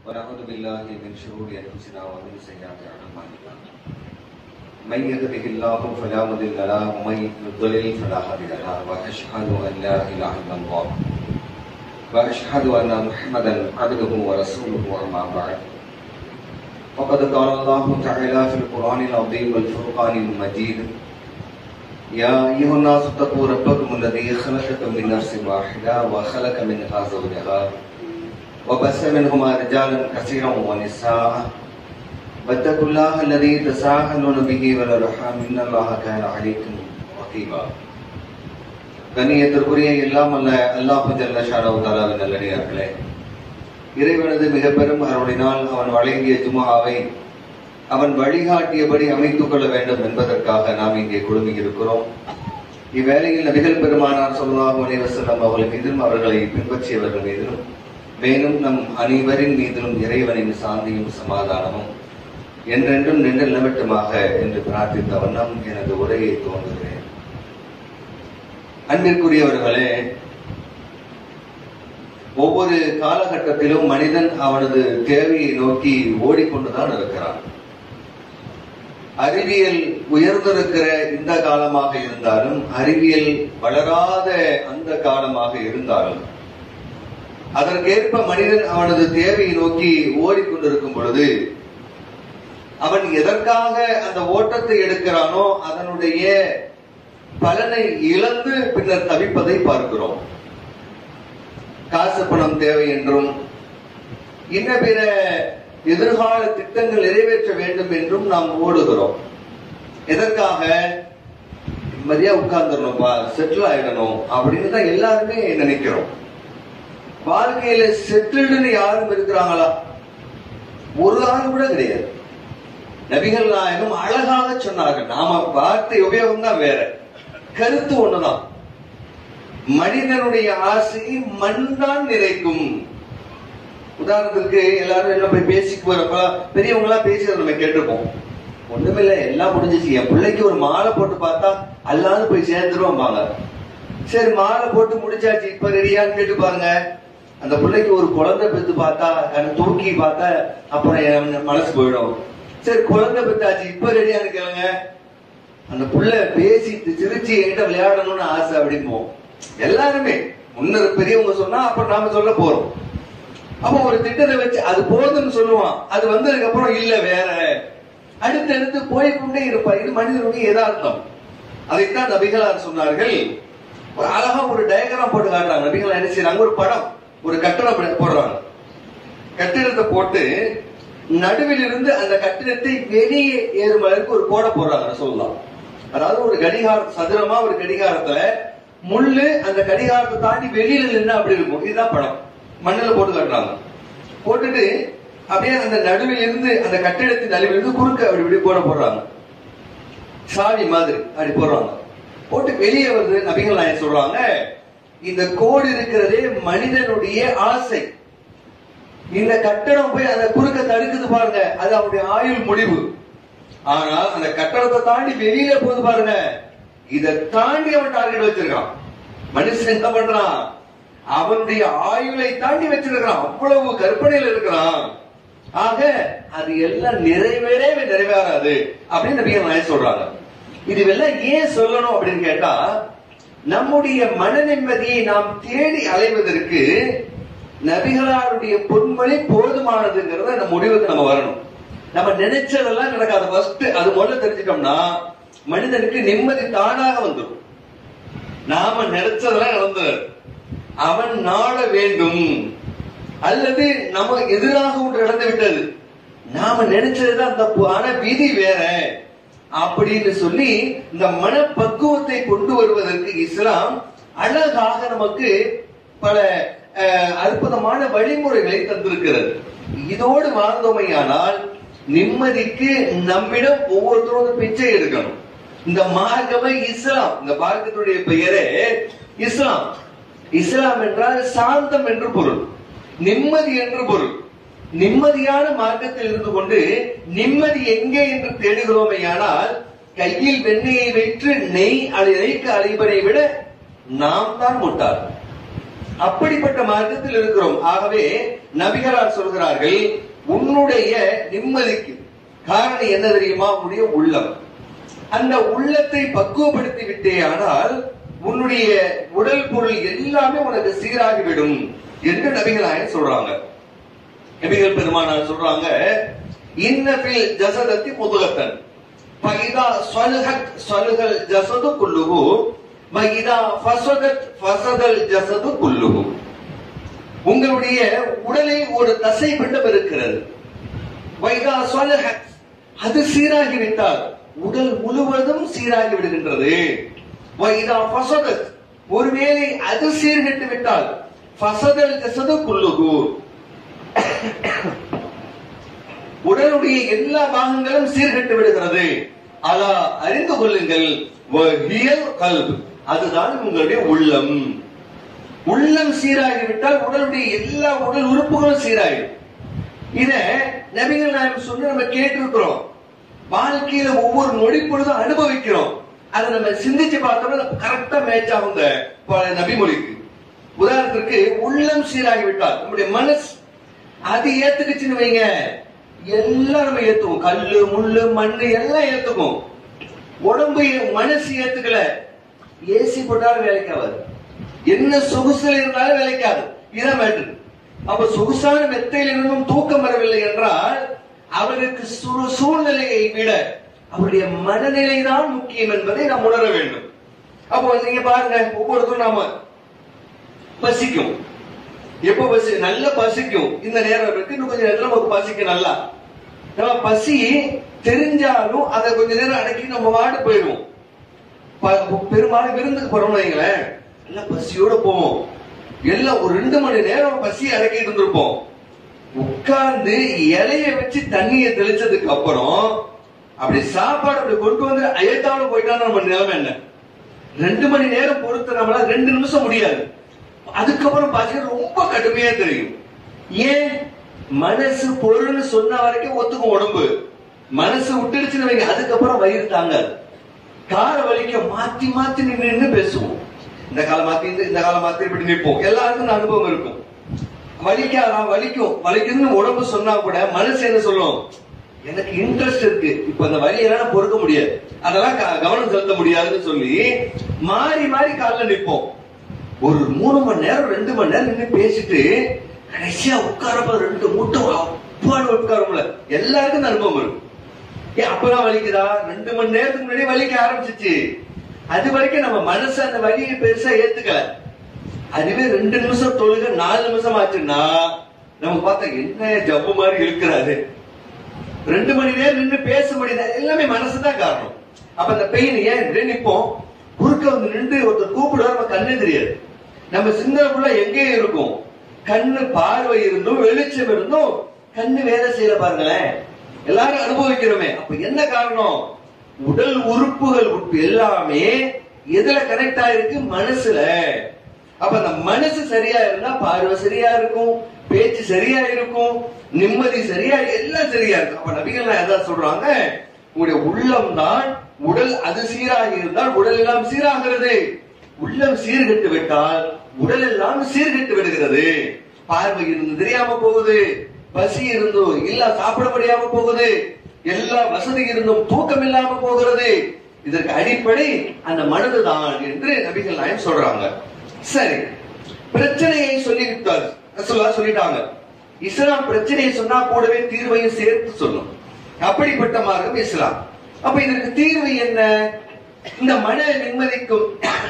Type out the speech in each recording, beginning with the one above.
ونعوذ بالله من شرور انفسنا ومن سيئات اعمالنا من يهده الله فلا مضل له ومن يضلل فلا هادي له واشهد ان لا اله الا الله واشهد ان محمدا عبده ورسوله اما بعد فقد قال الله تعالى في القران العظيم والفرقان المجيد يا ايها الناس اتقوا ربكم الذي خلقكم من نفس واحده وخلق منها زوجها وبث منهما رجالا كثيرا ونساء واتقوا الله الذي تساءلون به والارحام ان الله كان عليكم رقيبا கண்ணியத்திற்குரிய எல்லாம் அல்ல அல்லாஹு ஜல்ல ஷானவு தாலாவின் நல்லடியார்களே இறைவனது மிக பெரும் அருளினால் அவன் வழங்கிய ஜுமாவை அவன் வழிகாட்டியபடி அமைத்துக் கொள்ள வேண்டும் என்பதற்காக நாம் இங்கே குழுமி இருக்கிறோம் இவ்வேளையில் நபிகள் பெருமானார் சொல்லாஹு அலைவசல்லம் அவர்கள் மீதும் அவர்களை பின்பற்றியவர்கள் மீதிலும் மேலும் நம் அனைவரின் மீதிலும் இறைவனின் சாந்தியும் சமாதானமும் என்றென்றும் நின்று நிலவட்டுமாக என்று பிரார்த்தித்த வண்ணம் எனது உரையை துவங்குகிறேன் அன்பிற்குரியவர்களே ஒவ்வொரு காலகட்டத்திலும் மனிதன் அவனது தேவையை நோக்கி ஓடிக்கொண்டுதான் இருக்கிறான் அறிவியல் உயர்ந்திருக்கிற இந்த காலமாக இருந்தாலும் அறிவியல் வளராத அந்த காலமாக இருந்தாலும் அதற்கேற்ப மனிதன் அவனது தேவையை நோக்கி ஓடிக்கொண்டிருக்கும் பொழுது அவன் எதற்காக அந்த ஓட்டத்தை எடுக்கிறானோ அதனுடைய பலனை இழந்து பின்னர் தவிப்பதை பார்க்கிறோம் காசு பணம் தேவை என்றும் இன்ன பிற எதிர்கால திட்டங்கள் நிறைவேற்ற வேண்டும் என்றும் நாம் ஓடுகிறோம் எதற்காக நிம்மதியா உட்கார்ந்துடணும்ப்பா செட்டில் ஆயிடணும் அப்படின்னு தான் எல்லாருமே நினைக்கிறோம் வாழ்க்கையில செட்டில்டுன்னு யாரும் இருக்கிறாங்களா ஒரு ஆள் கூட கிடையாது நபிகள் நாயகம் அழகாக சொன்னார்கள் நாம வார்த்தை உபயோகம் தான் வேற கருத்து ஒண்ணுதான் மனிதனுடைய ஆசையை மண் தான் நிறைக்கும் உதாரணத்துக்கு எல்லாரும் என்ன போய் பேசிக்கு போறப்ப பெரியவங்க எல்லாம் பேசுறத நம்ம கேட்டிருப்போம் ஒண்ணுமில்ல எல்லாம் முடிஞ்சிச்சு என் பிள்ளைக்கு ஒரு மாலை போட்டு பார்த்தா அல்லாது போய் சேர்ந்துருவாங்க சரி மாலை போட்டு முடிச்சாச்சு இப்ப ரெடியான்னு கேட்டு பாருங்க அந்த பிள்ளைக்கு ஒரு குழந்தை பெத்து பார்த்தா கண் தூக்கி பார்த்தா அப்புறம் என் மனசு போயிடும் சரி குழந்தை பெத்தாச்சு இப்ப ரெடியான்னு கேளுங்க அந்த புள்ள பேசி சிரிச்சு என்கிட்ட விளையாடணும்னு ஆசை அப்படிம்போம் எல்லாருமே முன்னர் பெரியவங்க சொன்னா அப்ப நாம சொல்ல போறோம் அப்ப ஒரு திட்டத்தை வச்சு அது போதும்னு சொல்லுவான் அது வந்ததுக்கு அப்புறம் இல்ல வேற அடுத்து அடுத்து போய்கொண்டே இருப்பார் இது மனிதனுடைய யதார்த்தம் அதைத்தான் நபிகளார் சொன்னார்கள் ஒரு அழகா ஒரு டயக்ராம் போட்டு காட்டுறாங்க நபிகள் என்ன செய்யறாங்க ஒரு படம் ஒரு கட்டடம் போடுறாங்க கட்டிடத்தை போட்டு நடுவில் இருந்து அந்த கட்டிடத்தை வெளியே ஏறும் அளவுக்கு ஒரு கோடை போடுறாங்க சொல்லலாம் அதாவது ஒரு கடிகாரம் சதுரமா ஒரு கடிகாரத்துல முள்ளு அந்த கடிகாரத்தை தாண்டி வெளியில நின்று அப்படி இருக்கும் இதுதான் படம் மண்ணில் போட்டு காட்டுறாங்க போட்டுட்டு அப்படியே அந்த நடுவில் இருந்து அந்த கட்டிடத்தின் நடுவில் இருந்து குறுக்க அப்படி இப்படி போட போடுறாங்க சாவி மாதிரி அப்படி போடுறாங்க போட்டு வெளியே வருது நபிகள் நாயன் சொல்றாங்க இந்த கோடு இருக்கிறதே மனிதனுடைய ஆசை இந்த கட்டடம் போய் அந்த குறுக்க தடுக்குது பாருங்க அது அவனுடைய ஆயுள் முடிவு ஆனால் அந்த கட்டடத்தை தாண்டி வெளியில போகுது பாருங்க இதை தாண்டி அவன் டார்கெட் வச்சிருக்கான் மனுஷன் என்ன பண்றான் அவனுடைய ஆயுளை தாண்டி வச்சிருக்கிறான் அவ்வளவு கற்பனையில் இருக்கிறான் ஆக அது எல்லாம் நிறைவேறவே நிறைவேறாது அப்படின்னு நபிகள் நாயன் சொல்றாங்க இதுவெல்லாம் ஏன் சொல்லணும் அப்படின்னு கேட்டா நம்முடைய மன நிம்மதியை நாம் தேடி அலைவதற்கு நபிகளாருடைய பொன்மொழி போதுமானதுங்கிறத நம்ம முடிவுக்கு நம்ம வரணும் நம்ம நினைச்சதெல்லாம் நடக்காது ஃபர்ஸ்ட் அது முதல்ல தெரிஞ்சுட்டோம்னா மனிதனுக்கு நிம்மதி தானாக வந்துடும் நாம நினைச்சதெல்லாம் நடந்தது அவன் நாட வேண்டும் அல்லது நம்ம எதிராக ஒன்று நடந்து விட்டது நாம நினைச்சதுதான் தப்பு ஆனா விதி வேற அப்படின்னு சொல்லி இந்த மனப்பக்குவத்தை கொண்டு வருவதற்கு இஸ்லாம் அழகாக நமக்கு பல அற்புதமான வழிமுறைகளை தந்திருக்கிறது இதோடு வாழ்ந்தோமையானால் நிம்மதிக்கு நம்மிடம் ஒவ்வொருத்தரும் பிச்சை எடுக்கணும் இந்த மார்க்கமே இஸ்லாம் இந்த மார்க்கத்துடைய பெயரே இஸ்லாம் இஸ்லாம் என்றால் சாந்தம் என்று பொருள் நிம்மதி என்று பொருள் நிம்மதியான மார்க்கத்தில் இருந்து கொண்டு நிம்மதி எங்கே என்று தேடுகிறோமே ஆனால் கையில் வெண்ணெயை வைத்து நெய் அதை நெய்க்கு அழைப்பதை விட நாம் தான் முட்டாள் அப்படிப்பட்ட மார்க்கத்தில் இருக்கிறோம் ஆகவே நபிகளார் சொல்கிறார்கள் உன்னுடைய நிம்மதிக்கு காரணம் என்ன தெரியுமா உன்னுடைய உள்ளம் அந்த உள்ளத்தை பக்குவப்படுத்தி விட்டே ஆனால் உன்னுடைய உடல் பொருள் எல்லாமே உனக்கு சீராகிவிடும் என்று நபிகளாயன் சொல்றாங்க நபிகள் பெருமானார் சொல்றாங்க இன்னபில் ஜசதத்தி முதுகத்தன் பைதா ஸ்வலுகத் ஸ்வலுகல் ஜசது குல்லுகு மகிதா ஃபசதத் ஃபசதல் ஜசது குல்லுகு உங்களுடைய உடலில் ஒரு தசை பிண்டம் இருக்கிறது வைதா ஸ்வலுகத் அது சீராகிவிட்டால் உடல் முழுவதும் சீராகி விடுகின்றது வைதா ஃபசதத் ஒருவேளை அது சீர்கெட்டு விட்டால் ஃபசதல் ஜசது குல்லுகு உடலுடைய எல்லா பாகங்களும் சீர்கெட்டு விடுகிறது அலா அறிந்து கொள்ளுங்கள் வஹியல் கல்ப் அதுதான் உங்களுடைய உள்ளம் உள்ளம் சீராகிவிட்டால் உடலுடைய எல்லா உடல் உறுப்புகளும் சீராகிடும் இத நபிகள் நாயகம் சொன்னு நம்ம கேட்டிருக்கிறோம் வாழ்க்கையில ஒவ்வொரு நொடி பொழுதும் அனுபவிக்கிறோம் அதை நம்ம சிந்திச்சு பார்த்தோம்னா கரெக்டா மேட்ச் ஆகும் இந்த ப- நபிமொழிக்கு உதாரணத்திற்கு உள்ளம் சீராகிவிட்டால் நம்முடைய மனசு அது ஏத்துக்குச்சுன்னு வைங்க எல்லாம் நம்ம ஏத்துவோம் கல்லு முள்ளு மண்ணு எல்லாம் ஏத்துக்கும் உடம்பு மனசு ஏத்துக்கல ஏசி போட்டாலும் வேலைக்கு ஆகாது என்ன சொகுசுல இருந்தாலும் வேலைக்காது இதான் மேட்ரு அப்ப சொகுசான மெத்தையில் இருந்தும் தூக்கம் வரவில்லை என்றால் அவருக்கு சூ- சூழ்நிலையை விட அவருடைய மனநிலை தான் முக்கியம் என்பதை நாம் உணர வேண்டும் அப்போ நீங்க பாருங்க ஒவ்வொருத்தரும் நாம பசிக்கும் எப்போ பசி நல்ல பசிக்கும் இந்த நேரம் இருக்கு இன்னும் கொஞ்சம் நேரத்துல நமக்கு பசிக்கும் நல்லா நம்ம பசி தெரிஞ்சாலும் அதை கொஞ்ச நேரம் அடக்கி நம்ம வாடு போயிடுவோம் ப- பெரும்பாலும் விருந்துக்கு போறோம்னு வைங்களேன் நல்லா பசியோட போவோம் எல்லாம் ஒரு ரெண்டு மணி நேரம் பசி அடக்கிட்டு இருந்திருப்போம் உட்கார்ந்து இலைய வச்சு தண்ணிய தெளிச்சதுக்கு அப்புறம் அப்படி சாப்பாடு அப்படி கொண்டு வந்து அயத்தாவோட போயிட்டான்னு நம்ம நிலைமை என்ன ரெண்டு மணி நேரம் பொறுத்து நம்மளால ரெண்டு நிமிஷம் முடியாது அதுக்கப்புறம் பாத்தீங்கன்னா ரொம்ப கடுமையா தெரியும் ஏன் மனசு பொருள்னு சொன்ன வரைக்கும் ஒத்துக்கும் உடம்பு மனசு விட்டுடுச்சுன்னு வைங்க அதுக்கப்புறம் வயிறு தாங்காது கால வலிக்க மாத்தி மாத்தி நின்னு நின்னு பேசுவோம் இந்த காலம் மாத்தி இந்த- இந்த காலம் மாத்தி இப்படி நிற்போம் எல்லாருக்கும் இந்த அனுபவம் இருக்கும் வலிக்காதா வலிக்கும் வலிக்குதுன்னு உடம்பு சொன்னா கூட மனசு என்ன சொல்லும் எனக்கு இன்ட்ரெஸ்ட் இருக்கு இப்ப அந்த வலி என்னால பொறுக்க முடியாது அதெல்லாம் க- கவனம் செலுத்த முடியாதுன்னு சொல்லி மாறி மாறி காலைல நிற்போம் ஒரு மூணு மணி நேரம் ரெண்டு மணி நேரம் நின்று பேசிட்டு கடைசியா உட்காரப்ப ரெண்டு மூட்டை அப்பான்னு உட்காரும்ல எல்லாருக்கும் இந்த அனுபவம் இருக்கும் ஏன் அப்பதான் வலிக்குதா ரெண்டு மணி நேரத்துக்கு முன்னாடி வலிக்க ஆரம்பிச்சிச்சு அது வரைக்கும் நம்ம மனசு அந்த வலியை பெருசா ஏத்துக்கல அதுவே ரெண்டு நிமிஷம் தொழுக நாலு நிமிஷம் ஆச்சுன்னா நம்ம பார்த்தா என்ன ஜப்பு மாதிரி இருக்கிறாரு ரெண்டு மணி நேரம் நின்று பேச முடியல எல்லாமே மனசுதான் காரணம் அப்ப அந்த பெயின் ஏன் இப்படியே நிப்போம் குறுக்க வந்து நின்று ஒருத்தர் கூப்பிடுவா நம்ம கண்ணே தெரியாது நம்ம சிந்தனைக்குள்ள எங்கேயும் இருக்கும் கண்ணு பார்வை இருந்தும் வெளிச்சம் இருந்தும் கண்ணு வேலை செய்யல பாருங்களேன் எல்லாரும் அனுபவிக்கிறோமே அப்ப என்ன காரணம் உடல் உறுப்புகள் உறுப்பு எல்லாமே எதுல கனெக்ட் ஆயிருக்கு மனசுல அப்ப அந்த மனசு சரியா இருந்தா பார்வை சரியா இருக்கும் பேச்சு சரியா இருக்கும் நிம்மதி சரியா எல்லாம் சரியா இருக்கும் அப்ப நபிகள் நான் எதாவது சொல்றாங்க உங்களுடைய உள்ளம் தான் உடல் அது சீராக இருந்தால் உடல் எல்லாம் சீராகிறது உள்ளம் சீர்கெட்டு விட்டால் உடல் எல்லாம் சீர்கெட்டு விடுகிறது பார்வை இருந்து தெரியாம போகுது பசி இருந்தும் இல்ல சாப்பிட முடியாம போகுது எல்லா வசதி இருந்தும் தூக்கம் இல்லாம போகிறது இதற்கு அடிப்படை அந்த மனதுதான் என்று நபிகள் நாயம் சொல்றாங்க சரி பிரச்சனையை சொல்லிவிட்டார் ரசூலுல்லா சொல்லிட்டாங்க இஸ்லாம் பிரச்சனையை சொன்னா கூடவே தீர்வையும் சேர்த்து சொல்லும் அப்படிப்பட்ட மார்க்கம் இஸ்லாம் அப்ப இதற்கு தீர்வு என்ன இந்த மன நிம்மதிக்கும்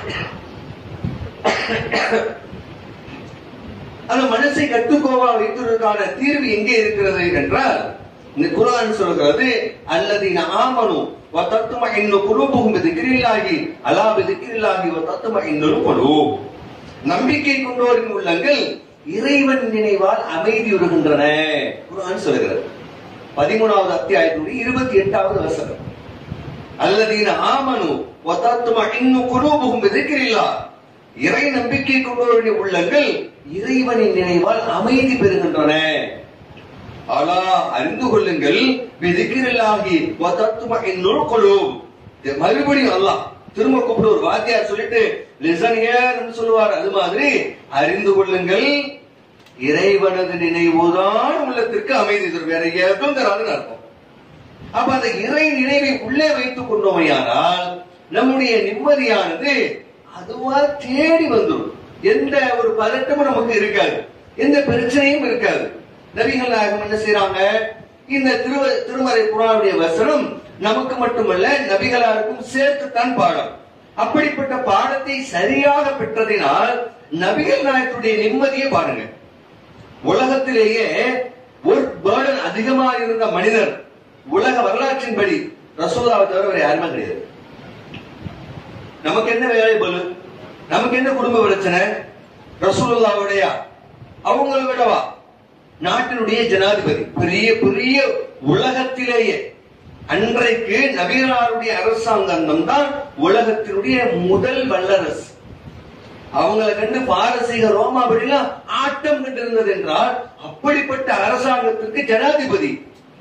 அந்த மனசை கட்டுக்கோவா வைத்ததற்கான தீர்வு எங்கே இருக்கிறது என்றால் இந்த குர்ஆன் சொல்கிறது அல்லதீன ஆமனு வ தத்மஇன்னு குலூபுஹும் பிதிக்ரில்லாஹி அலா பிதிக்ரில்லாஹி வ தத்மஇன்னுல் குலூப் நம்பிக்கை கொண்டோரின் உள்ளங்கள் இறைவன் நினைவால் அமைதியுறுகின்றன குர்ஆன் சொல்கிறது பதிமூணாவது அத்தியாயத்துடைய இருபத்தி எட்டாவது வசனம் அல்லதீன ஆமனு வ தத்மஇன்னு குலூபுஹும் பிதிக்ரில்லாஹ் இறை நம்பிக்கை கொண்டவருடைய உள்ளங்கள் இறைவனின் நினைவால் அமைதி பெறுகின்றன அலா அறிந்து கொள்ளுங்கள் விதிக்கிரலாகி வதத்தும இன்னொரு குழு மறுபடியும் அல்லாஹ் திரும்ப கூப்பிட்டு ஒரு வாத்தியார் சொல்லிட்டு லிசன் ஹியர்னு சொல்லுவார் அது மாதிரி அறிந்து கொள்ளுங்கள் இறைவனது நினைவுதான் உள்ளத்திற்கு அமைதி தரும் வேற எதுவும் தராதுன்னு அர்த்தம் அப்ப அந்த இறை நினைவை உள்ளே வைத்துக் கொண்டோமையானால் நம்முடைய நிம்மதியானது அதுவா தேடி வந்துடும் எந்த ஒரு பதட்டமும் நமக்கு இருக்காது எந்த பிரச்சனையும் இருக்காது நபிகள் நாயகம் என்ன செய்யறாங்க இந்த திருவ திருமறை குரானுடைய வசனம் நமக்கு மட்டுமல்ல நபிகளாருக்கும் சேர்த்துத்தான் பாடம் அப்படிப்பட்ட பாடத்தை சரியாக பெற்றதினால் நபிகள் நாயகத்துடைய நிம்மதியை பாருங்க உலகத்திலேயே ஒரு பேர்டன் அதிகமா இருந்த மனிதர் உலக வரலாற்றின்படி ரசூலாவை தவிர வேற யாருமே கிடையாது நமக்கு என்ன வேலை பலு நமக்கு என்ன குடும்ப பிரச்சனை ரசூலுல்லாவுடைய அவங்களை விடவா நாட்டினுடைய ஜனாதிபதி பெரிய பெரிய உலகத்திலேயே அன்றைக்கு நபிகளாருடைய அரசாங்கம் தான் உலகத்தினுடைய முதல் வல்லரசு அவங்களை கண்டு பாரசீக ரோமாபுரிலாம் ஆட்டம் கண்டிருந்தது என்றால் அப்படிப்பட்ட அரசாங்கத்திற்கு ஜனாதிபதி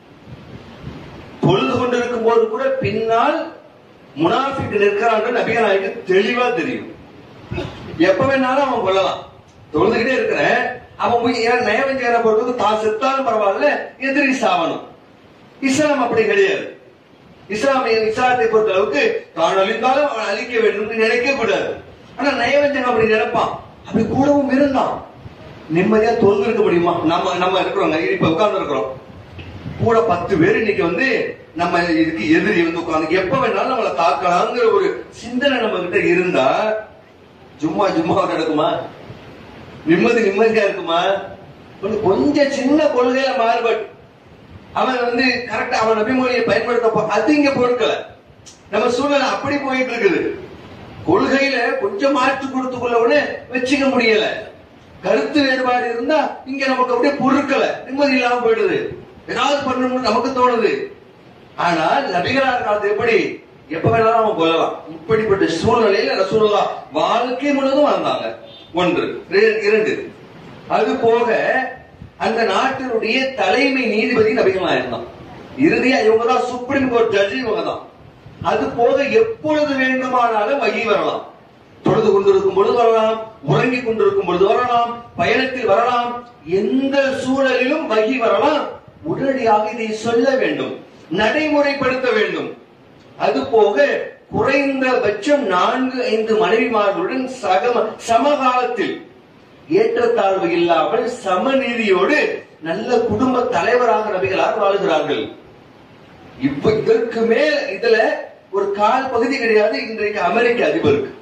தொழுது கொண்டிருக்கும் போது கூட பின்னால் முனாஃபிக் நிற்கிறாங்க நபிகளாருக்கு தெளிவா தெரியும் எப்ப வேணாலும் அவன் கொள்ளலாம் தொழுதுகிட்டே இருக்கிறேன் அவன் போய் ஏன் நயவஞ்சகர போட்டு தான் செத்தாலும் பரவாயில்ல எதிரி சாவணும் இஸ்லாம் அப்படி கிடையாது இஸ்லாமிய இஸ்லாத்தை பொறுத்த அளவுக்கு தான் அழிந்தாலும் அவன் அழிக்க வேண்டும் நினைக்க கூடாது ஆனா நயவஞ்சகம் அப்படி நினைப்பான் அப்படி கூடவும் இருந்தான் நிம்மதியா தொழுது இருக்க முடியுமா நம்ம நம்ம இருக்கிறோங்க இப்ப உட்கார்ந்து இருக்கிறோம் கூட பத்து பேர் இன்னைக்கு வந்து நம்ம இதுக்கு எதிரி வந்து உட்கார்ந்து எப்ப வேணாலும் நம்மளை தாக்கலாங்கிற ஒரு சிந்தனை நம்ம கிட்ட இருந்தா சும்மா சும்மா நடக்குமா நிம்மதி நிம்மதியா இருக்குமா கொஞ்சம் கொஞ்சம் சின்ன கொள்கையில மாறுபட்டு அவன் வந்து கரெக்டா அவன் நபிமொழியை பயன்படுத்த போ- அது இங்க பொருட்களை நம்ம சூழ்நிலை அப்படி போயிட்டு இருக்குது கொள்கையில கொஞ்சம் மாற்று கொடுத்து கொள்ளவுடனே வச்சுக்க முடியல கருத்து வேறுபாடு இருந்தா இங்க நமக்கு அப்படியே பொருட்களை நிம்மதி இல்லாம போயிடுது ஏதாவது பண்ணணும்னு நமக்கு தோணுது ஆனால் நபிகளார் காலத்து எப்படி எப்ப வேணாலும் அவன் கொள்ளலாம் இப்படிப்பட்ட சூழ்நிலையில ரசூலுல்லா வாழ்க்கை முழுவதும் வாழ்ந்தாங்க ஒன்று இர- இரண்டு அது போக அந்த நாட்டினுடைய தலைமை நீதிபதி நபிகளா இருந்தான் இறுதியா இவங்க தான் சுப்ரீம் கோர்ட் ஜட்ஜி இவங்க தான் அது போக எப்பொழுது வேண்டுமானாலும் வகி வரலாம் தொழுது கொண்டிருக்கும் பொழுது வரலாம் உறங்கிக் கொண்டிருக்கும் பொழுது வரலாம் பயணத்தில் வரலாம் எந்த சூழலிலும் வகி வரலாம் உடனடியாக இதை சொல்ல வேண்டும் நடைமுறைப்படுத்த வேண்டும் அது போக குறைந்தபட்சம் நான்கு ஐந்து மனைவிமார்களுடன் சகம சமகாலத்தில் ஏற்றத்தாழ்வு இல்லாமல் சமநீதியோடு நல்ல குடும்ப தலைவராக நபிகளார் வாழுகிறார்கள் இப்ப இதற்கு மேல் இதுல ஒரு கால் பகுதி கிடையாது இன்றைக்கு அமெரிக்க அதிபருக்கு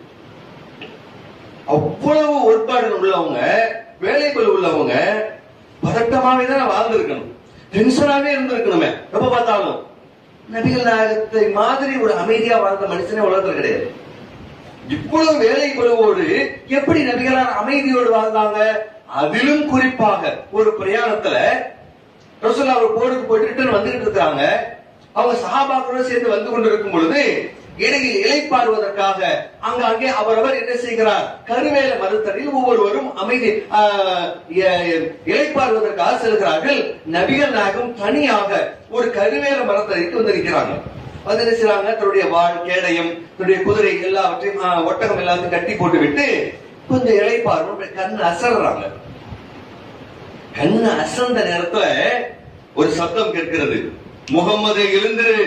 அவ்வளவு ஒர்க்பாடு உள்ளவங்க வேலைகள் உள்ளவங்க பதட்டமாவே தான் வாழ்ந்திருக்கணும் டென்ஷனாவே இருந்திருக்கணுமே எப்ப பார்த்தாலும் நபிகள் நாயகத்தை மாதிரி ஒரு அமைதியா வாழ்ந்த மனுஷனே உலகத்துல கிடையாது இவ்வளவு வேலை பழுவோடு எப்படி நபிகளார் அமைதியோடு வாழ்ந்தாங்க அதிலும் குறிப்பாக ஒரு பிரயாணத்துல ரசூல்லா ஒரு போருக்கு போயிட்டு ரிட்டர்ன் வந்துகிட்டு இருக்காங்க அவங்க சஹாபாக்களோட சேர்ந்து வந்து கொண்டிருக்கும் பொழுது இடையில் இலைப்பாறுவதற்காக அங்க அங்கே அவரவர் என்ன செய்கிறார் கருவேல மறுத்தடியில் ஒவ்வொருவரும் அமைதி ஆஹ், எ- எ- இலைப்பாறுவதற்காக செல்கிறார்கள் நபிகள் நாயகம் தனியாக ஒரு கருவேல மரத்தடிக்கு வந்து நிற்கிறாங்க வந்து என்ன செய்றாங்க தன்னுடைய வாழ் கேடயம் தன்னுடைய குதிரை எல்லாவற்றையும் ஆஹ், ஒட்டகம் எல்லாத்தையும் கட்டி போட்டு விட்டு கொஞ்சம் இலைப்பாறும் கண் அசர்றாங்க கண்ணு அசந்த நேரத்துல ஒரு சத்தம் கேட்கிறது முகம்மது எழுந்திரு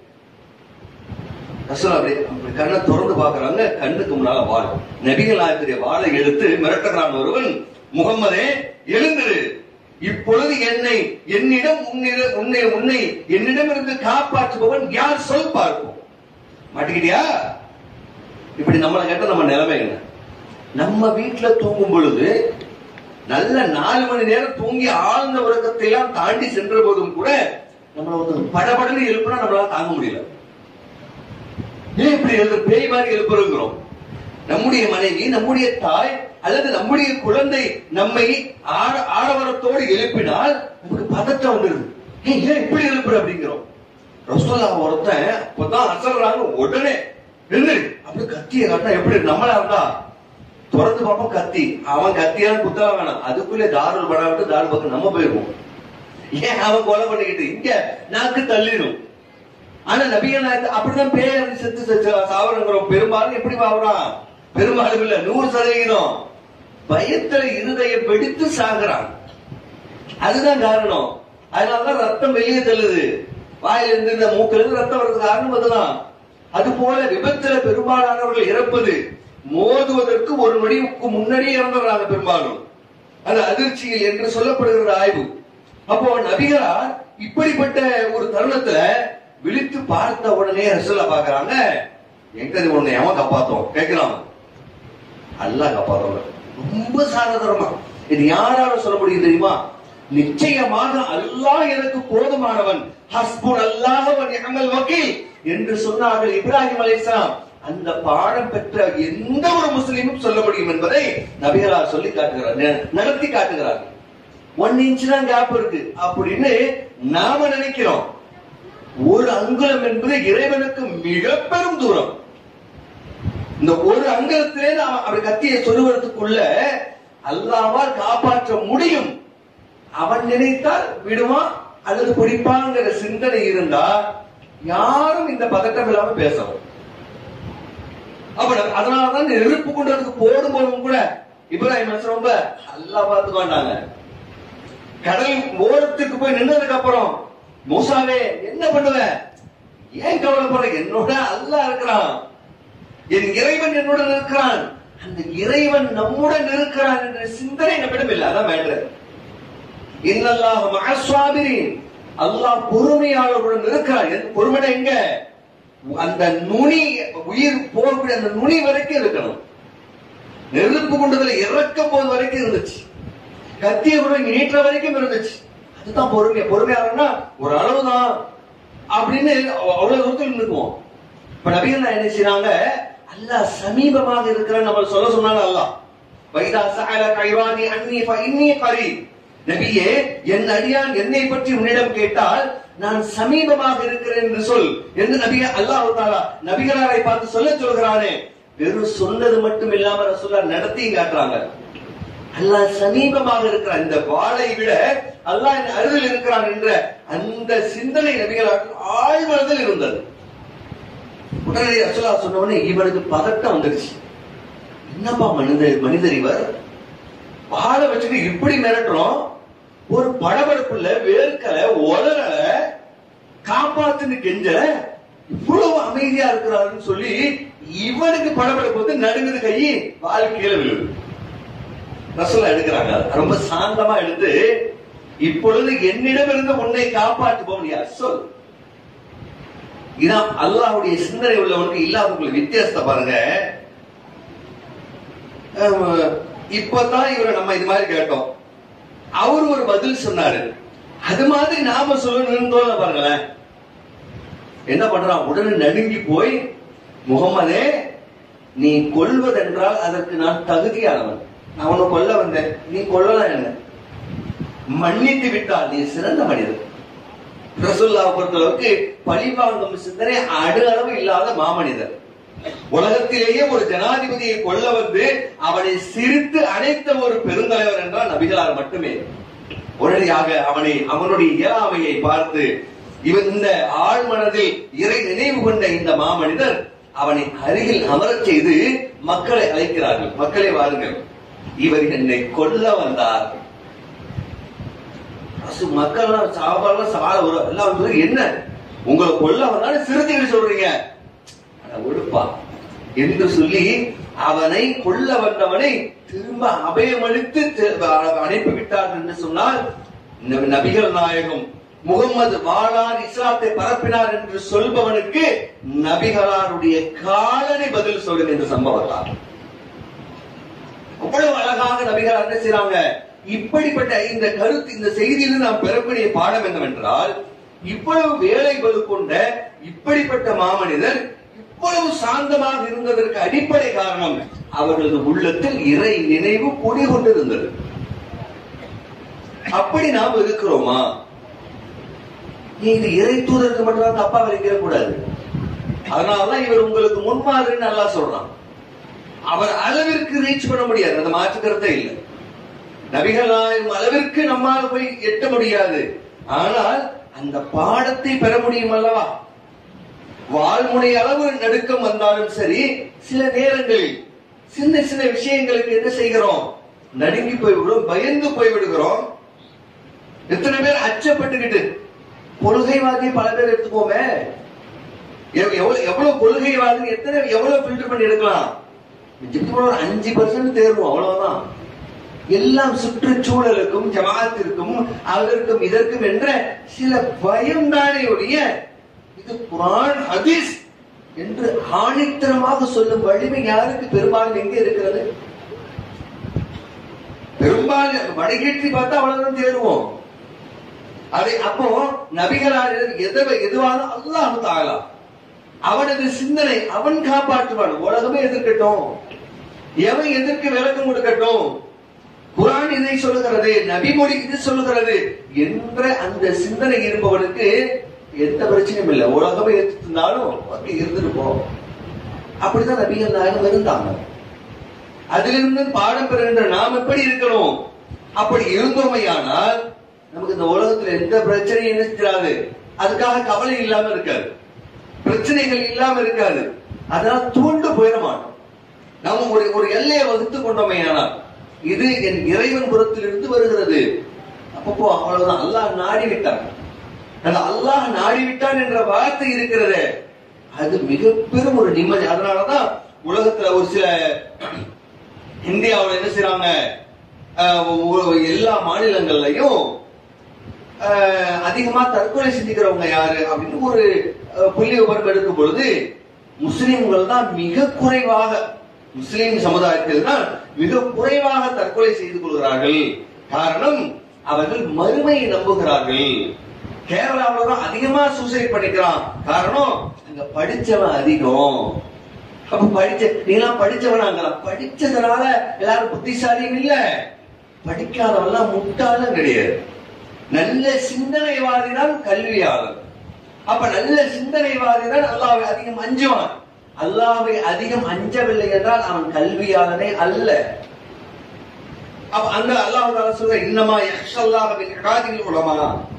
ரசூல் அப்படி அப்படி கண்ணை திறந்து பாக்குறாங்க கண்ணுக்கு முன்னால வாள் நபிகள் நாயகத்துடைய வாளை எடுத்து மிரட்டுகிறான் ஒருவன் முகம்மதே எழுந்திரு இப்பொழுது என்னை என்னிடம் உன்னிட உன்னை உன்னை என்னிடம் இருந்து காப்பாற்றுபவன் யார் சொல் பார்ப்போம் மாட்டிக்கிட்டியா இப்படி நம்மளை கேட்ட நம்ம நிலைமை என்ன நம்ம வீட்டுல தூங்கும் பொழுது நல்ல நாலு மணி நேரம் தூங்கி ஆழ்ந்த உறக்கத்தை எல்லாம் தாண்டி சென்ற போதும் கூட நம்மள ஒரு படபடன்னு எழுப்புனா நம்மளால தாங்க முடியல ஏன் இப்படி எழுது பேய் மாதிரி எழுப்புறோம் நம்முடைய மனைவி நம்முடைய தாய் அல்லது நம்முடைய குழந்தை நம்மை ஆட- ஆடவரத்தோடு எழுப்பினால் நமக்கு பதட்டம் வந்துருது ஏன் ஏன் இப்படி எழுப்புற அப்படிங்கிறோம் ரசோல்லா ஒருத்தன் அப்பதான் அசர்றாங்க உடனே எழுந்து அப்படி கத்திய காட்டினா எப்படி இருக்கு? நம்மளா இருந்தா திறந்து பார்ப்போம் கத்தி அவன் கத்தியான குத்தா வேணாம் அதுக்குள்ளே தாருள் படம் விட்டு தாரு பக்கம் நம்ம போயிருவோம் ஏன் அவன் கொலை பண்ணிக்கிட்டு இங்க நாக்கு தள்ளிடும் ஆனா நபிகள் நாயகத்தை அப்படிதான் பேர் செத்து செத்து சாவரங்கிறோம் பெரும்பாலும் எப்படி சாவறான் பெரும்பாலும் இல்ல நூறு சதவிகிதம் பயத்துல இருதயம் வெடித்து சாகுறான் அதுதான் காரணம் அதனாலதான் ரத்தம் வெளியே தள்ளுது வாயிலிருந்து இந்த மூக்கில இருந்து ரத்தம் வர்றதுக்கு காரணம் அதுதான் அது போல விபத்துல பெரும்பாலானவர்கள் இறப்பது மோதுவதற்கு ஒரு நொடிக்கு முன்னாடியே இறந்துடுறாங்க பெரும்பாலும் அது அதிர்ச்சியில் என்று சொல்லப்படுகிற ஆய்வு அப்போ நபிகளார் இப்படிப்பட்ட ஒரு தருணத்துல விழித்து பார்த்த உடனே ரசூலா பாக்குறாங்க எங்க இது உன்னை எவன் காப்பாத்தோம் கேட்கிறான் அல்லாஹ் காப்பாத்தவங்க ரொம்ப சாரதரமா இது யாரால சொல்ல முடியும் தெரியுமா நிச்சயமாக அல்லாஹ் எனக்கு போதுமானவன் ஹஸ்புன் அல்லாஹ் வ நிஅமல் வக்கீல் என்று சொன்னார்கள் இப்ராஹிம் அலைஹிஸ்ஸலாம் அந்த பாடம் பெற்ற எந்த ஒரு முஸ்லீமும் சொல்ல முடியும் என்பதை நபிகளார் சொல்லி காட்டுகிறார் ந- நடத்தி காட்டுகிறார் ஒன் இன்ச் தான் கேப் இருக்கு அப்படின்னு நாம நினைக்கிறோம் ஒரு அங்குலம் என்பது இறைவனுக்கு மிக பெரும் தூரம் இந்த ஒரு அங்கத்திலே நாம் அப்படி கத்தியை சொருவதற்குள்ள அல்லாவால் காப்பாற்ற முடியும் அவன் நினைத்தால் விடுவான் அல்லது பிடிப்பாங்கிற சிந்தனை இருந்தா யாரும் இந்த பதட்டம் இல்லாம பேசணும் அப்ப அதனாலதான் நெருப்பு கொண்டதுக்கு போடும்போதும் கூட இப்ராஹிம் அலைஹிஸ்ஸலாம் ரொம்ப நல்லா பார்த்துக்கொண்டாங்க கடல் ஓரத்துக்கு போய் நின்னதுக்கு அப்புறம் மூசாவே என்ன பண்ணுவ ஏன் கவலைப்படுற என்னோட அல்லாஹ் இருக்கிறான் என் இறைவன் என்னுடன் இருக்கிறான் அந்த இறைவன் நம்முடன் இருக்கிறான் என்ற சிந்தனை நம்மிடம் இல்லை அதான் மேட்ரு இன்னல்லாஹ் மஅஸ்வாபிரின் அல்லாஹ் பொறுமையாளர்களுடன் இருக்கிறான் எந்த பொறுமை எங்க அந்த நுனி உயிர் போகக்கூடிய அந்த நுனி வரைக்கும் இருக்கணும் நெருப்பு குண்டதுல இறக்கும் போது வரைக்கும் இருந்துச்சு கத்திய கூட நீட்டுற வரைக்கும் இருந்துச்சு அதுதான் பொறுமை பொறுமையாளர்னா ஒரு அளவுதான் அப்படின்னு அவ- அவ்வளவு தூரத்தில் நிற்குவோம் இப்ப நபிகள் என்ன செய்றாங்க அல்லாஹ் சமீபமாக இருக்கிறான் நம்ம சொல்ல சொன்னாங்க அல்லாஹ் வைதா சஅல கைவானி அன்னி ஃபஇன்னி கரீப் நபியே என் அடியான் என்னை பற்றி உன்னிடம் கேட்டால் நான் சமீபமாக இருக்கிறேன் என்று சொல் என்று நபி அல்லாஹ் தாலா நபிகளாரை பார்த்து சொல்ல சொல்கிறானே வெறும் சொன்னது மட்டும் இல்லாம ரசூலா நடத்தியும் காட்டுறாங்க அல்லாஹ் சமீபமாக இருக்கிறான் இந்த வாளை விட அல்லாஹ் என் அருகில் இருக்கிறான் என்ற அந்த சிந்தனை நபிகளாருக்கு ஆழ்மனதில் இருந்தது உடனே ரசூலா சொன்ன உடனே இவனுக்கு பதட்டம் வந்துருச்சு என்னப்பா மனிதர் மனிதர் இவர் வாழை வச்சுட்டு இப்படி மிரட்டுறோம் ஒரு படபடப்புல வேர்க்கல உலரல காப்பாத்துன்னு கெஞ்ச இவ்வளவு அமைதியா இருக்கிறாருன்னு சொல்லி இவனுக்கு படபடப்பு வந்து நடுங்குது கை வாழ் கீழே விழுது ரசூலா எடுக்கிறாங்க ரொம்ப சாந்தமா எடுத்து இப்பொழுது என்னிடமிருந்து உன்னை காப்பாற்றுபவன் யார் சொல் இதான் அல்லாஹ்வுடைய சிந்தனை உள்ளவனுக்கு இல்லாதவங்களுக்கு வித்தியாசத்தை பாருங்க அஹ், இப்பதான் இவரை நம்ம இது மாதிரி கேட்டோம் அவர் ஒரு பதில் சொன்னாரு அது மாதிரி நாம சொல்லணும்னு தோணல பாருங்களேன் என்ன பண்றான் உடனே நடுங்கி போய் முகமதே நீ கொல்வதென்றால் அதற்கு நான் தகுதியானவன் நான் உன்னை கொல்ல வந்தேன் நீ கொல்லலாம் என்ன மன்னித்து விட்டால் நீ சிறந்த மனிதன் ரசூல்லாவை பொறுத்தளவுக்கு பழிவாங்கும் சிந்தனை அடு அளவு இல்லாத மாமனிதர் உலகத்திலேயே ஒரு ஜனாதிபதியை கொல்ல வந்து அவனை சிரித்து அணைத்த ஒரு பெருந்தலைவர் என்றால் நபிகளார் மட்டுமே உடனடியாக அவனை அவனுடைய இயலாமையை பார்த்து இவன் இந்த ஆழ்மனதில் இறை நினைவு கொண்ட இந்த மாமனிதர் அவனை அருகில் அமரச் செய்து மக்களை அழைக்கிறார்கள் மக்களை வாருங்கள் இவர் என்னை கொல்ல வந்தார் அசு மக்கள்லாம் சாப்பாடுலாம் சால வரும் எல்லாம் வந்து என்ன உங்களை கொல்ல வந்தாலும் சிறுத்தைகள் சொல்றீங்க அட ஒழுப்பா என்று சொல்லி அவனை கொல்ல வந்தவனை திரும்ப அபயமளித்து தி- அனுப்பி விட்டார் என்று சொன்னால் நபி- நபிகள் நாயகம் முகம்மது வாழார் இஸ்லாத்தை பரப்பினார் என்று சொல்பவனுக்கு நபிகளாருடைய காலனை பதில் சொல்லுங்க இந்த சம்பவத்தால் அவ்வளவு அழகாக நபிகள் என்ன செய்றாங்க இப்படிப்பட்ட இந்த கருத்து இந்த செய்தியிலிருந்து நாம் பெறக்கூடிய பாடம் என்னவென்றால் இவ்வளவு வேலை பலு கொண்ட இப்படிப்பட்ட மாமனிதர் இவ்வளவு சாந்தமாக இருந்ததற்கு அடிப்படை காரணம் அவர்களது உள்ளத்தில் இறை நினைவு குடிகொண்டிருந்தது அப்படி நாம் இருக்கிறோமா நீ இது இறை தூதருக்கு மட்டும்தான் தப்பா வரைக்கிற கூடாது அதனாலதான் இவர் உங்களுக்கு முன்மாதிரின்னு நல்லா சொல்றான் அவர் அளவிற்கு ரீச் பண்ண முடியாது அந்த மாற்று கருத்தே இல்லை நபிகள் நாயகம் அளவிற்கு நம்மால் போய் எட்ட முடியாது ஆனால் அந்த பாடத்தை பெற முடியும் அல்லவா வாழ்முனை அளவு நடுக்கம் வந்தாலும் சரி சில நேரங்களில் சின்ன சின்ன விஷயங்களுக்கு என்ன செய்கிறோம் நடுங்கி போய்விடும் பயந்து போய்விடுகிறோம் எத்தனை பேர் அச்சப்பட்டுக்கிட்டு கொள்கைவாதி பல பேர் எடுத்துக்கோமே எவ்- எவ்வளவு எவ்வளவு கொள்கைவாதி எத்தனை எவ்வளவு ஃபில்டர் பண்ணி எடுக்கலாம் மிஞ்சி போனா ஒரு அஞ்சு பர்சன்ட் தேர்வோம் அவ்வளவுதான் எல்லாம் சுற்றுச்சூழலுக்கும் ஜமாத்திற்கும் அதற்கும் இதற்கும் என்ற சில பயம்தானே ஒழிய இது குரான் ஹதீஸ் என்று ஆணித்தரமாக சொல்லும் வலிமை யாருக்கு பெரும்பாலும் எங்கே இருக்கிறது பெரும்பாலும் வடிகட்டி பார்த்தா அவ்வளவுதான் தேர்வோம் அதை அப்போ நபிகளார் எதை எதுவான அல்லாஹ் தாலா அவனது சிந்தனை அவன் காப்பாற்றுவான் உலகமே எதிர்க்கட்டும் எவன் எதற்கு விளக்கம் கொடுக்கட்டும் குரான் இதை சொல்லுகிறது நபிமொழி இது சொல்லுகிறது என்ற அந்த சிந்தனை இருப்பவனுக்கு எந்த பிரச்சனையும் இல்லை உலகமே எடுத்திருந்தாலும் அப்படி இருந்திருப்போம் அப்படிதான் நபிகள் நாயகம் இருந்தாங்க அதிலிருந்து பாடம் பெறுகின்ற நாம் எப்படி இருக்கணும் அப்படி இருந்தோமையானால் நமக்கு இந்த உலகத்துல எந்த பிரச்சனையும் என்ன செய்யாது அதுக்காக கவலை இல்லாம இருக்காது பிரச்சனைகள் இல்லாம இருக்காது அதனால தூண்டு போயிட மாட்டோம் நம்ம ஒரு ஒரு எல்லையை வகுத்து கொண்டோமையானால் இது என் இறைவன் புறத்திலிருந்து வருகிறது அப்பப்போ அவ்வளவுதான் அல்லாஹ் நாடி விட்டான் அந்த அல்லாஹ் நாடி விட்டான் என்ற வார்த்தை இருக்கிறதே அது மிக பெரும் ஒரு நிம்மதி அதனாலதான் உலகத்துல ஒரு சில இந்தியாவுல என்ன செய்றாங்க அஹ், ஒ- எல்லா மாநிலங்கள்லயும் அஹ், அதிகமா தற்கொலை செஞ்சுக்கிறவங்க யாரு அப்படின்னு ஒரு அஹ், புள்ளி விவரம் எடுக்கும் பொழுது முஸ்லிம்கள் தான் மிக குறைவாக முஸ்லிம் சமுதாயத்தில் தான் மிக குறைவாக தற்கொலை செய்து கொள்கிறார்கள் காரணம் அவர்கள் மறுமையை நம்புகிறார்கள் கேரளாவுல தான் அதிகமா சூசைட் பண்ணிக்கிறான் காரணம் அங்க படிச்சவன் அதிகம் அப்ப படிச்ச நீலாம் படிச்சவனாங்கலாம் படிச்சதுனால எல்லாரும் புத்திசாலியும் இல்ல படிக்காதவன்லாம் முட்டாளும் கிடையாது நல்ல சிந்தனைவாதி தான் கல்வியாளர் அப்ப நல்ல சிந்தனைவாதி தான் அல்லாவை அதிகம் அஞ்சுவான் அல்லாவை அதிகம் அஞ்சவில்லை என்றால் அவன் கல்வியாளனே அல்ல அப்ப அந்த அல்லாஹ் சொல்ற இன்னமா யக்ஷல்லாஹ மின் இபாதில் உலமா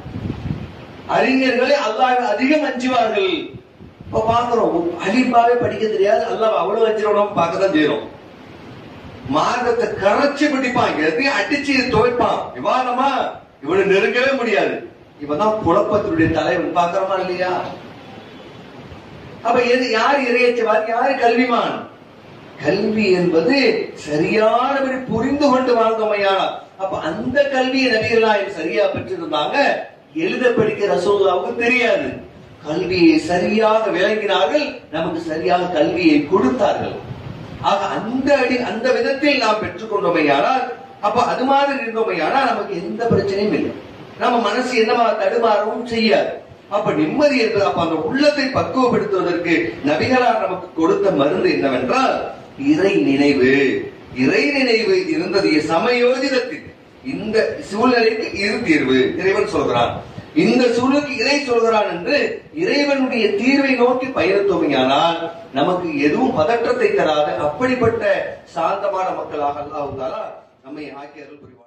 அறிஞர்களே அல்லாஹ் அதிகம் அஞ்சுவார்கள் இப்ப பாக்குறோம் அலிபாவே படிக்க தெரியாது அல்லாஹ் அவ்வளவு அஞ்சுறோம் பார்க்கதான் செய்யறோம் மார்க்கத்தை கரைச்சு பிடிப்பான் எதையும் அடிச்சு துவைப்பான் விவாதமா இவனை நெருங்கவே முடியாது இவன்தான் குழப்பத்தினுடைய தலைவன் பாக்குறோமா இல்லையா அப்ப எது யார் இறையச்சவார் யாரு கல்விமான் கல்வி என்பது சரியானபடி புரிந்து கொண்டு வாழ்ந்தோமையானால் அப்ப அந்த கல்வியை நபிகள் நாயகம் சரியா பெற்றிருந்தாங்க எழுத படிக்க ரசூல்லாவுக்கு தெரியாது கல்வியை சரியாக விளங்கினார்கள் நமக்கு சரியாக கல்வியை கொடுத்தார்கள் ஆக அந்த அடி அந்த விதத்தில் நாம் பெற்றுக்கொண்டோமையானால் அப்ப அது மாதிரி இருந்தோமையானால் நமக்கு எந்த பிரச்சனையும் இல்லை நம்ம மனசு என்னவா தடுமாறவும் செய்யாது அப்ப நிம்மதி என்பது அப்ப அந்த உள்ளத்தை பக்குவப்படுத்துவதற்கு நபிகளார் நமக்கு கொடுத்த மருந்து என்னவென்றால் இறை நினைவு இறை நினைவு இருந்தது சமயோஜிதத்தில் இந்த சூழ்நிலைக்கு இரு தீர்வு இறைவன் சொல்கிறான் இந்த சூழலுக்கு இறை சொல்கிறான் என்று இறைவனுடைய தீர்வை நோக்கி பயணித்தோமையானால் நமக்கு எதுவும் பதற்றத்தை தராத அப்படிப்பட்ட சாந்தமான மக்களாக அல்லாஹ் நம்மை ஆக்கி அருள் புரிவார்